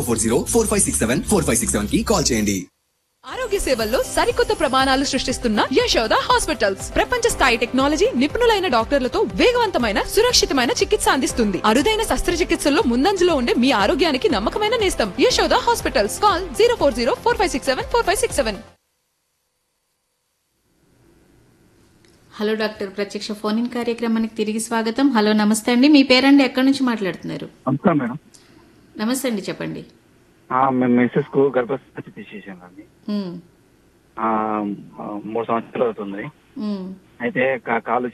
four zero four five six seven four five six seven కి call చేయండి ఆరోగ్య సేవల్లో సరికొత్త ప్రమాణాలు సృష్టిస్తున్న యశోద హాస్పిటల్స్ ప్రపంచ స్థాయి టెక్నాలజీ నిపుణులైన డాక్టర్లతో వేగవంతమైన సురక్షితమైన చికిత్స అందిస్తుంది అరుదైన శస్త్రచికిత్సల్లో ముందంజలో ఉండే మీ ఆరోగ్యానికి నమ్మకమైన నేస్తం Yashoda hospitals call zero four zero four five six seven four five six seven hello doctor ప్రత్యక్ష ఫోన్ ఇన్ కార్యక్రమానికి తిరిగి స్వాగతం హలో నమస్తే అండి మీ పేరండి ఎక్కడి నుంచి మాట్లాడుతున్నారు నమస్కారం మేడం నమస్తే అండి చెప్పండి ఆ, మేము మిస్సెస్ కు గర్భస్థ తీసేసాం అండి ఉమ్, ఆ, ఆ, మూడు సంవత్సరాలు అవుతుంది ఉమ్, అయితే కా- కాలు